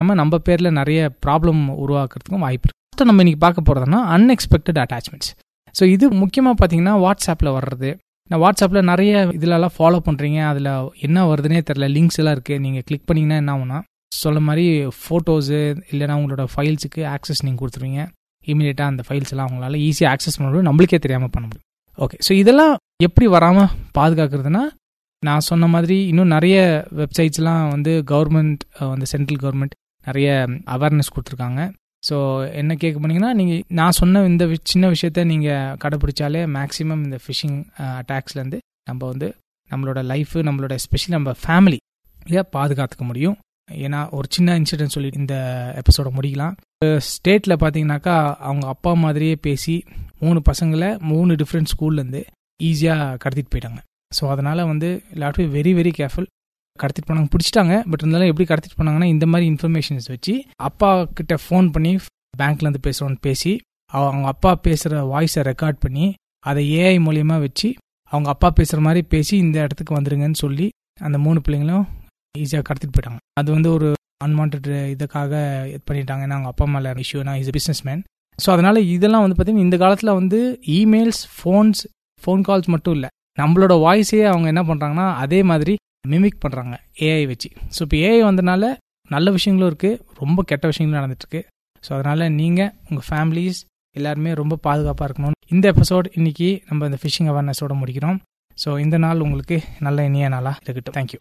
நம்ம நம்ம பேரில் நிறைய ப்ராப்ளம் உருவாக்குறதுக்கும் வாய்ப்பு இருக்கு First நம்ம இன்னைக்கு பார்க்க போகிறதுனா அன்எக்ஸ்பெக்டட் அட்டாச்மெண்ட்ஸ் ஸோ இது முக்கியமாக பார்த்தீங்கன்னா வாட்ஸ்அப்பில் வர்றது நான் வாட்ஸ்அப்பில் நிறைய இதிலலாம் ஃபாலோ பண்ணுறீங்க அதில் என்ன வருதுன்னே தெரில லிங்க்ஸ் எல்லாம் இருக்குது நீங்கள் கிளிக் பண்ணிங்கன்னா என்ன ஆகும்னா சொல்ல மாதிரி ஃபோட்டோஸு இல்லைனா உங்களோட ஃபைல்ஸுக்கு ஆக்சஸ் நீங்கள் கொடுத்துருவீங்க இமீடியட்டாக அந்த ஃபைல்ஸ் எல்லாம் அவங்களால ஈஸியாக ஆக்சஸ் பண்ண முடியும் நம்மளுக்கே தெரியாமல் பண்ண முடியும் ஓகே ஸோ இதெல்லாம் எப்படி வராமல் பாதுகாக்கிறதுனா நான் சொன்ன மாதிரி இன்னும் நிறைய வெப்சைட்ஸ்லாம் வந்து கவர்மெண்ட் வந்து சென்ட்ரல் கவர்மெண்ட் நிறைய அவேர்னஸ் கொடுத்துருக்காங்க ஸோ என்ன கேட்க போனீங்கன்னா நீங்கள் நான் சொன்ன இந்த வி- சின்ன விஷயத்த நீங்கள் கடைப்பிடிச்சாலே மேக்ஸிமம் இந்த ஃபிஷிங் அட்டாக்ஸ்லேருந்து நம்ம வந்து நம்மளோட லைஃபு நம்மளோட எஸ்பெஷலி நம்ம ஃபேமிலி பாதுகாத்துக்க முடியும் ஏன்னா ஒரு சின்ன இன்சிடென்ட் சொல்லி இந்த எபிசோட முடிக்கலாம் ஸ்டேட்டில் பார்த்தீங்கன்னாக்கா அவங்க அப்பா மாதிரியே பேசி மூணு பசங்களை மூணு டிஃப்ரெண்ட் ஸ்கூல்லேருந்து ஈஸியாக கடத்திட்டு போயிட்டாங்க ஸோ அதனால் வந்து எல்லாரும் வெரி வெரி கேர்ஃபுல் கடத்திட்டு போனாங்க பிடிச்சிட்டாங்க பட் இருந்தாலும் எப்படி கடத்திட்டு போனாங்கன்னா இந்த மாதிரி இன்ஃபர்மேஷன்ஸ் வச்சு அப்பா கிட்ட ஃபோன் பண்ணி பேங்க்லேருந்து பேசுகிறோன்னு பேசி அவ- அவங்க அப்பா பேசுகிற வாய்ஸை ரெக்கார்ட் பண்ணி அதை ஏஐ மூலியமாக வச்சு அவங்க அப்பா பேசுகிற மாதிரி பேசி இந்த இடத்துக்கு வந்துருங்கன்னு சொல்லி அந்த மூணு பிள்ளைங்களும் ஈஸியாக கடத்திட்டு போயிட்டாங்க அது வந்து ஒரு அன்வான்ட் இதுக்காக இது பண்ணிட்டாங்க ஏன்னா அவங்க அப்பா மேலே இஷ்யூ நான் இஸ் பிஸ்னஸ் மேன் ஸோ அதனால இதெல்லாம் வந்து பார்த்தீங்கன்னா இந்த காலத்தில் வந்து இமெயில்ஸ் ஃபோன்ஸ் ஃபோன் கால்ஸ் மட்டும் இல்லை நம்மளோட வாய்ஸையே அவங்க என்ன பண்ணுறாங்கன்னா அதே மாதிரி மிமிக் பண்ணுறாங்க ஏஐ வச்சு ஸோ இப்போ ஏஐ வந்தனால நல்ல விஷயங்களும் இருக்குது ரொம்ப கெட்ட விஷயங்களும் நடந்துட்டுருக்கு ஸோ அதனால் நீங்கள் உங்கள் ஃபேமிலிஸ் எல்லாருமே ரொம்ப பாதுகாப்பாக இருக்கணும் இந்த எபிசோட் இன்னைக்கு நம்ம இந்த ஃபிஷிங் அவேர்னஸோட முடிக்கிறோம் ஸோ இந்த நாள் உங்களுக்கு நல்ல இனிய நாளாக இருக்கட்டும் தேங்க்யூ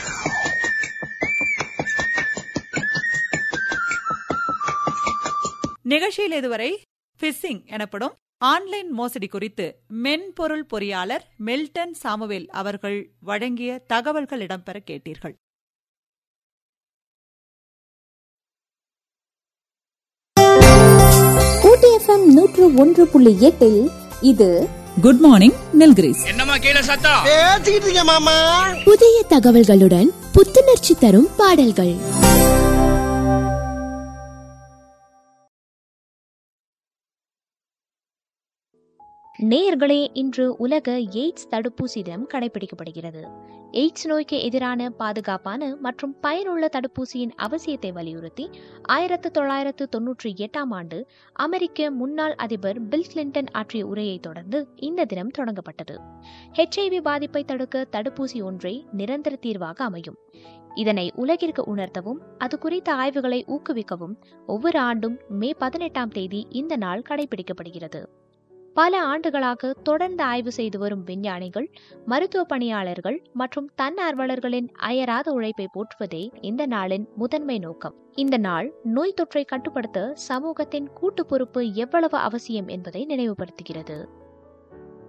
நிகழ்ச்சியில் இதுவரை ஃபிஷிங் எனப்படும் ஆன்லைன் மோசடி குறித்து மென்பொருள் பொறியாளர் மெல்டன் சாமுவேல் அவர்கள் வழங்கிய தகவல்கள் இடம்பெற கேட்டீர்கள் ஊட்டி எஃப்எம் நூற்று ஒன்று புள்ளி எட்டில் இது குட் மார்னிங் நில்கிரிஸ் பேசிக்கிட்டு இருக்கேன் மாமா புதிய தகவல்களுடன் புத்துணர்ச்சி தரும் பாடல்கள் நேயர்களே இன்று உலக எய்ட்ஸ் தடுப்பூசி தினம் கடைபிடிக்கப்படுகிறது எய்ட்ஸ் நோய்க்கு எதிரான பாதுகாப்பான மற்றும் பயனுள்ள தடுப்பூசியின் அவசியத்தை வலியுறுத்தி ஆயிரத்து தொள்ளாயிரத்து தொன்னூற்றி எட்டாம் ஆண்டு அமெரிக்க முன்னாள் அதிபர் பில் கிளின்டன் ஆற்றிய உரையை தொடர்ந்து இந்த தினம் தொடங்கப்பட்டது ஹெச்ஐவி பாதிப்பை தடுக்க தடுப்பூசி ஒன்றே நிரந்தர தீர்வாக அமையும் இதனை உலகிற்கு உணர்த்தவும் அது குறித்த ஆய்வுகளை ஊக்குவிக்கவும் ஒவ்வொரு ஆண்டும் மே பதினெட்டாம் தேதி இந்த நாள் கடைபிடிக்கப்படுகிறது பல ஆண்டுகளாக தொடர்ந்து ஆய்வு செய்து வரும் விஞ்ஞானிகள் மருத்துவ பணியாளர்கள் மற்றும் தன்னார்வலர்களின் அயராத உழைப்பை போற்றுவதே இந்த நாளின் முதன்மை நோக்கம் இந்த நாள் நோய் தொற்றை கட்டுப்படுத்த சமூகத்தின் கூட்டு பொறுப்பு எவ்வளவு அவசியம் என்பதை நினைவுபடுத்துகிறது